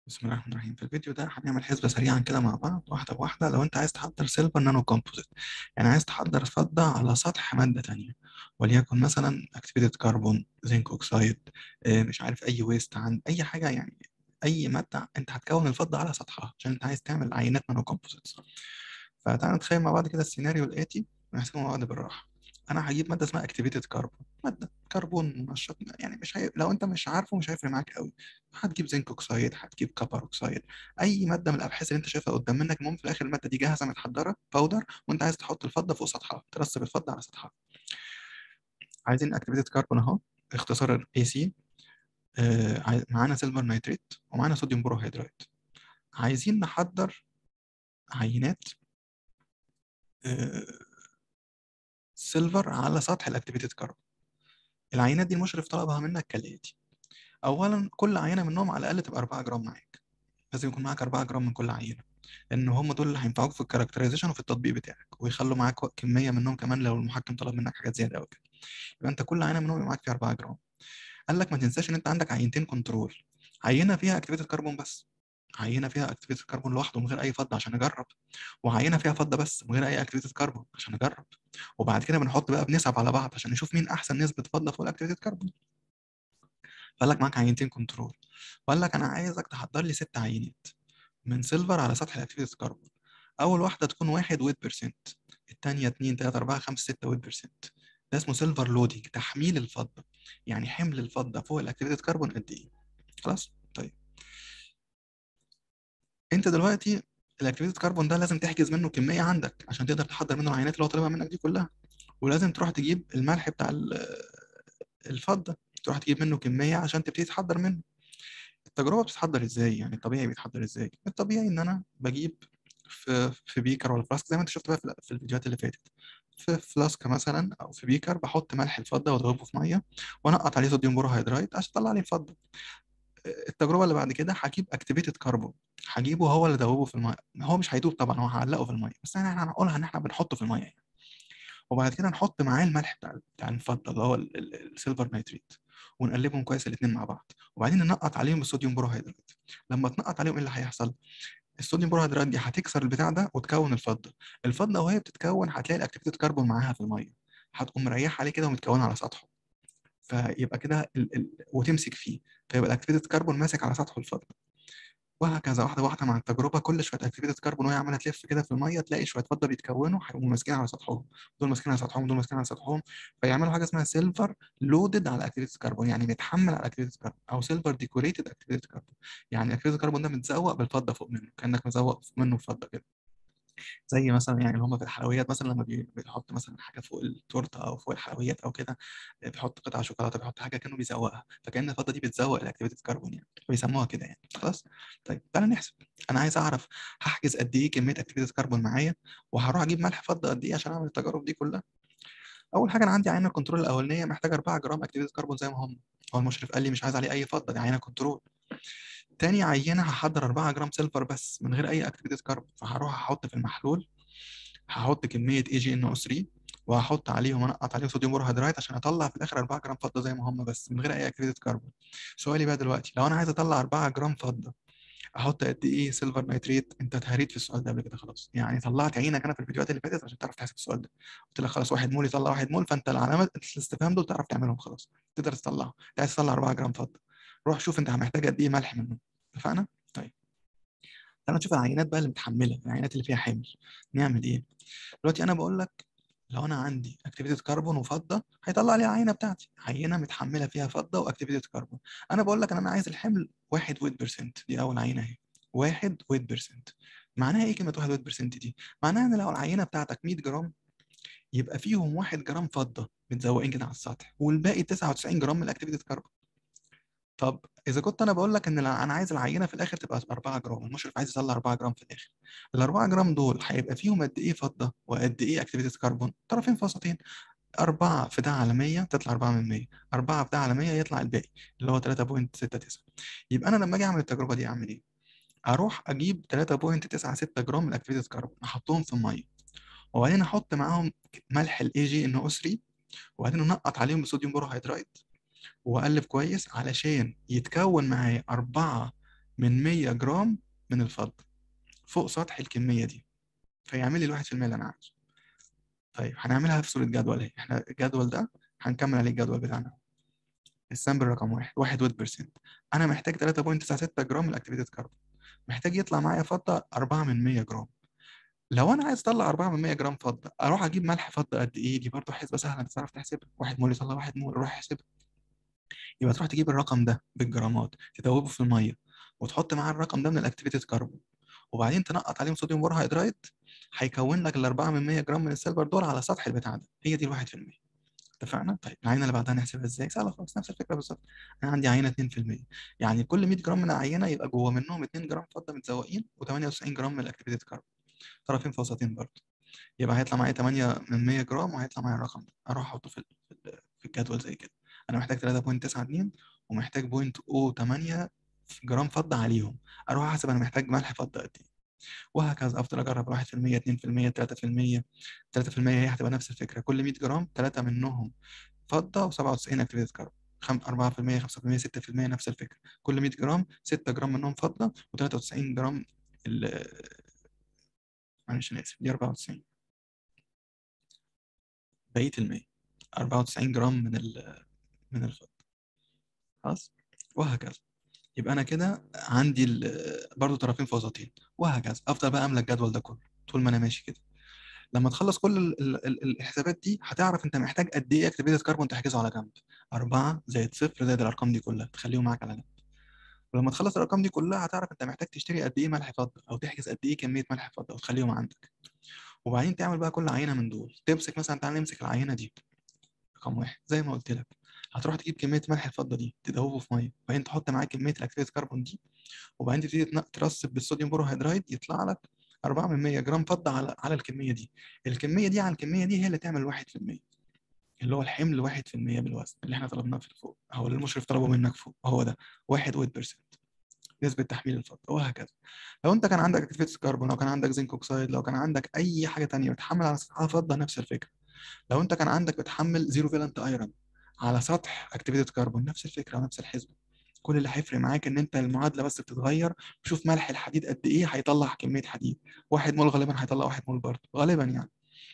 بسم الله الرحمن الرحيم في الفيديو ده هنعمل حسبة سريعا كده مع بعض واحدة بواحدة لو انت عايز تحضر سيلفر نانو كومبوزيت يعني عايز تحضر فضة على سطح مادة تانية وليكن مثلا اكتيفيتد كربون زنك اوكسايد اه مش عارف اي ويست عن اي حاجة يعني اي مادة انت هتكون الفضة على سطحها عشان انت عايز تعمل عينات نانو كومبوزيتس فتعالى نتخيل مع بعض كده السيناريو الآتي ونحسبه مع بعض بالراحة انا هجيب ماده اسمها اكتيفيتد كربون ماده كربون منشط يعني مش هي... لو انت مش عارفه مش هيفرق معاك قوي هتجيب زنك اوكسايد هتجيب كبر اوكسايد اي ماده من الابحاث اللي انت شايفها قدام منك المهم في الاخر الماده دي جاهزه متحضره باودر وانت عايز تحط الفضه فوق سطحها ترسب الفضه على سطحها عايزين اكتيفيتد كربون اهو اختصار اي سي آه معانا سيلفر نيتريت ومعانا صوديوم بوروهيدرات عايزين نحضر عينات آه سيلفر على سطح الاكتيفيتد كربون العينات دي المشرف طلبها منك كالاتي اولا كل عينه منهم على الاقل تبقى 4 جرام معاك لازم يكون معاك 4 جرام من كل عينه لان هم دول اللي هينفعوك في الكاركترايزيشن وفي التطبيق بتاعك ويخلوا معاك كميه منهم كمان لو المحكم طلب منك حاجات زياده قوي كده يبقى انت كل عينه منهم يبقى معاك فيها 4 جرام قال لك ما تنساش ان انت عندك عينتين كنترول عينه فيها اكتيفيتد كربون بس عينه فيها اكتيفيتد كربون لوحده من غير اي فضه عشان نجرب وعينه فيها فضه بس من غير اي اكتيفيتد كربون عشان نجرب وبعد كده بنحط بقى بنسب على بعض عشان نشوف مين احسن نسبه فضه فوق الاكتيفيتد كربون فقال لك معاك عينتين كنترول وقال لك انا عايزك تحضر لي ست عينات من سيلفر على سطح الاكتيفيتد كربون اول واحده تكون واحد ويت بيرسنت الثانيه 2 3 4 5 6 ويت بيرسنت ده اسمه سيلفر لودنج تحميل الفضه يعني حمل الفضه فوق الاكتيفيتد كربون قد ايه خلاص طيب انت دلوقتي الاكتيفيتد كربون ده لازم تحجز منه كميه عندك عشان تقدر تحضر منه العينات اللي هو طالبها منك دي كلها ولازم تروح تجيب الملح بتاع الفضه تروح تجيب منه كميه عشان تبتدي تحضر منه التجربه بتتحضر ازاي يعني الطبيعي بيتحضر ازاي الطبيعي ان انا بجيب في في بيكر ولا فلاسك زي ما انت شفت بقى في الفيديوهات اللي فاتت في فلاسك مثلا او في بيكر بحط ملح الفضه وادوبه في ميه وانقط عليه صوديوم بوروهيدرات عشان اطلع لي الفضه التجربه اللي بعد كده هجيب اكتيفيتد كربون هجيبه هو اللي دوبه في الميه هو مش هيدوب طبعا هو هعلقه في الميه بس احنا هنقولها ان احنا بنحطه في الميه يعني. وبعد كده نحط معاه الملح بتاع بتاع الفضه اللي هو السيلفر نيتريت ونقلبهم كويس الاثنين مع بعض وبعدين ننقط عليهم الصوديوم بوروهيدرات لما تنقط عليهم ايه اللي هيحصل الصوديوم بوروهيدرات دي هتكسر البتاع ده وتكون الفضه الفضه وهي بتتكون هتلاقي الاكتيفيتد كربون معاها في الميه هتقوم مريحه عليه كده ومتكونه على سطحه فيبقى كده ال... ال... وتمسك فيه فيبقى الاكتيفيتد كربون ماسك على سطح الفضه وهكذا واحده واحده مع التجربه كل شويه اكتيفيتد كربون وهي عماله تلف كده في الميه تلاقي شويه فضه بيتكونوا هيبقوا ماسكين على سطحهم دول ماسكين على سطحهم دول ماسكين على سطحهم فيعملوا حاجه اسمها سيلفر لودد على اكتيفيتد كربون يعني متحمل على اكتيفيتد كربون او سيلفر ديكوريتد اكتيفيتد كربون يعني الاكتيفيتد كربون ده متزوق بالفضه فوق منه كانك مزوق منه بفضه كده زي مثلا يعني اللي هم في الحلويات مثلا لما بيحط مثلا حاجه فوق التورته او فوق الحلويات او كده بيحط قطعه شوكولاته بيحط حاجه كانه بيزوقها فكان الفضه دي بتزوق الاكتيفيتد كربون يعني بيسموها كده يعني خلاص طيب تعالى نحسب انا عايز اعرف هحجز قد ايه كميه اكتيفيتد كربون معايا وهروح اجيب ملح فضه قد ايه عشان اعمل التجارب دي كلها اول حاجه انا عندي عينه الكنترول الاولانيه محتاجه 4 جرام اكتيفيتد كربون زي ما هم هو المشرف قال لي مش عايز عليه اي فضه دي عينه كنترول تاني عينه هحضر 4 جرام سيلفر بس من غير اي اكتيفيتد كربون فهروح احط في المحلول هحط كميه اي جي ان او 3 وهحط عليهم انقط عليهم صوديوم بوروهيدرات عشان اطلع في الاخر 4 جرام فضه زي ما هم بس من غير اي اكتيفيتد كربون سؤالي بقى دلوقتي لو انا عايز اطلع 4 جرام فضه احط قد ايه سيلفر نيتريت انت اتهريت في السؤال ده قبل كده خلاص يعني طلعت عينك انا في الفيديوهات اللي فاتت عشان تعرف تحسب السؤال ده قلت لك خلاص 1 مول يطلع 1 مول فانت العلامات الاستفهام دول تعرف تعملهم خلاص تقدر تطلعهم انت عايز تطلع 4 جرام فضه روح شوف انت محتاج قد ايه ملح منهم اتفقنا طيب تعالى نشوف العينات بقى اللي متحمله العينات اللي فيها حمل نعمل ايه دلوقتي انا بقول لك لو انا عندي اكتيفيتد كربون وفضه هيطلع لي العينه بتاعتي عينه متحمله فيها فضه واكتيفيتد كربون انا بقول لك ان انا عايز الحمل 1 ويت بيرسنت دي اول عينه اهي 1 ويت بيرسنت معناها ايه كلمه 1 ويت بيرسنت دي معناها ان لو العينه بتاعتك 100 جرام يبقى فيهم 1 جرام فضه متزوقين كده على السطح والباقي 99 جرام من الاكتيفيتد كربون طب اذا كنت انا بقول لك ان انا عايز العينه في الاخر تبقى 4 جرام المشرف عايز يطلع 4 جرام في الاخر ال 4 جرام دول هيبقى فيهم قد ايه فضه وقد ايه اكتيفيتد كربون طرفين فسطين 4 في ده على 100 تطلع 4 من 100 4 في ده على 100 يطلع الباقي اللي هو 3.69 يبقى انا لما اجي اعمل التجربه دي اعمل ايه اروح اجيب 3.96 جرام من الاكتيفيتد كربون احطهم في الميه وبعدين احط معاهم ملح الاي جي ان او 3 وبعدين انقط عليهم الصوديوم بوروهيدرات واقلب كويس علشان يتكون معايا 4 من 100 جرام من الفضة فوق سطح الكمية دي فيعمل لي الواحد في المية اللي أنا عايزه طيب هنعملها في صورة جدول اهي احنا الجدول ده هنكمل عليه الجدول بتاعنا السامبل رقم واحد واحد ويت بيرسنت أنا محتاج 3.96 جرام من الأكتيفيتد كاربون محتاج يطلع معايا فضة 4 من 100 جرام لو انا عايز اطلع 4 من 100 جرام فضه اروح اجيب ملح فضه قد ايه دي برضه حسبه سهله انت تعرف تحسبها 1 مول يطلع 1 مول روح احسبها يبقى تروح تجيب الرقم ده بالجرامات تدوبه في الميه وتحط معاه الرقم ده من الاكتيفيتد كاربون وبعدين تنقط عليهم صوديوم بورهيدرايت هيكون لك ال 4 من 100 جرام من السيلفر دول على سطح البتاع ده هي دي ال 1% اتفقنا؟ طيب العينه اللي بعدها نحسبها ازاي؟ سهله خالص نفس الفكره بالظبط انا عندي عينه 2% يعني كل 100 جرام من العينه يبقى جوه منهم 2 جرام فضه متزوقين و98 جرام من الاكتيفيتد كاربون طرفين في وسطين برضه يبقى هيطلع معايا 8 من 100 جرام وهيطلع معايا الرقم ده اروح احطه في ال- في الجدول زي كده انا محتاج 3.92 ومحتاج 0.08 جرام فضة عليهم اروح احسب انا محتاج ملح فضة قد ايه وهكذا افضل اجرب 1% 2% 3% 3% هي هتبقى نفس الفكره كل 100 جرام 3 منهم فضة و97 اكتيفيتد كاربون 4% 5% 6% نفس الفكره كل 100 جرام 6 جرام منهم فضة و93 جرام ال معلش انا اسف دي 94 بقيه المية 94 جرام من ال من الفضة خلاص وهكذا يبقى انا كده عندي ال- برضو طرفين في وسطين وهكذا افضل بقى املى الجدول ده كله طول ما انا ماشي كده لما تخلص كل ال ال ال الحسابات دي هتعرف انت محتاج قد ايه اكتيفيتد كربون تحجزه على جنب 4 زائد صفر زائد الارقام دي كلها تخليهم معاك على جنب ولما تخلص الارقام دي كلها هتعرف انت محتاج تشتري قد ايه ملح فضه او تحجز قد ايه كميه ملح فضه وتخليهم عندك وبعدين تعمل بقى كل عينه من دول تمسك مثلا تعال نمسك العينه دي رقم واحد زي ما قلت لك هتروح تجيب كميه ملح الفضه دي تدوبه في ميه وبعدين تحط معاه كميه الاكتيفيتد كربون دي وبعدين تبتدي تن- ترسب بالصوديوم بوروهيدرايد يطلع لك 4 من 100 جرام فضه على على الكميه دي الكميه دي على الكميه دي هي اللي تعمل 1% اللي هو الحمل 1% بالوزن اللي احنا طلبناه في فوق او اللي المشرف طلبه منك فوق هو ده 1 ويت بيرسنت نسبة تحميل الفضة وهكذا لو انت كان عندك اكتيفيتس كربون لو كان عندك زنك اوكسايد لو كان عندك اي حاجة تانية بتحمل على سطحها فضة نفس الفكرة لو انت كان عندك بتحمل زيرو فالنت ايرون على سطح اكتيفيتد كربون نفس الفكرة ونفس الحسبة كل اللي هيفرق معاك ان انت المعادله بس بتتغير شوف ملح الحديد قد ايه هيطلع كميه حديد واحد مول غالبا هيطلع واحد مول برضه غالبا يعني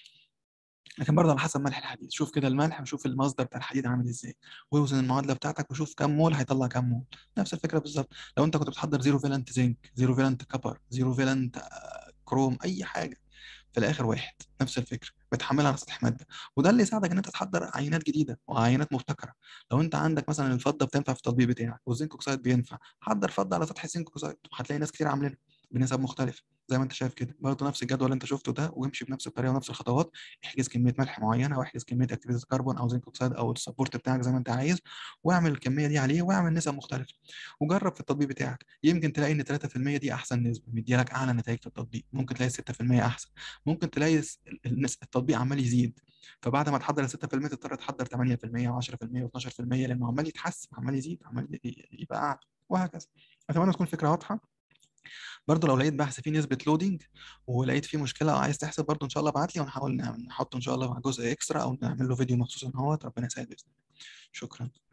لكن برضه على حسب ملح الحديد شوف كده الملح وشوف المصدر بتاع الحديد عامل ازاي واوزن المعادله بتاعتك وشوف كم مول هيطلع كم مول نفس الفكره بالظبط لو انت كنت بتحضر زيرو فالنت زنك زيرو فالنت كبر زيرو فالنت كروم اي حاجه في الاخر واحد نفس الفكره بتحملها على سطح ماده وده اللي يساعدك ان انت تحضر عينات جديده وعينات مبتكره لو انت عندك مثلا الفضه بتنفع في التطبيق بتاعك والزنك اوكسايد بينفع حضر فضه على سطح الزنك اوكسايد وهتلاقي ناس كتير عاملينها بنسب مختلفه زي ما انت شايف كده برضه نفس الجدول اللي انت شفته ده وامشي بنفس الطريقه ونفس الخطوات احجز كميه ملح معينه واحجز كميه اكتيفيتد كربون او زنك اوكسيد او السبورت بتاعك زي ما انت عايز واعمل الكميه دي عليه واعمل نسب مختلفه وجرب في التطبيق بتاعك يمكن تلاقي ان 3% دي احسن نسبه مديلك اعلى نتائج في التطبيق ممكن تلاقي 6% احسن ممكن تلاقي الس- النس- التطبيق عمال يزيد فبعد ما تحضر ال 6% تضطر تحضر 8% و10% و12% لانه عمال يتحسن عمال يزيد عمال ي- ي- يبقى اعلى وهكذا اتمنى تكون فكره واضحه برضه لو لقيت بحث فيه نسبه لودنج ولقيت فيه مشكله او عايز تحسب برضه ان شاء الله ابعت لي ونحاول نعمل- نحطه ان شاء الله مع جزء اكسترا او نعمل له فيديو مخصوص ان هو ربنا يسهل باذن الله شكرا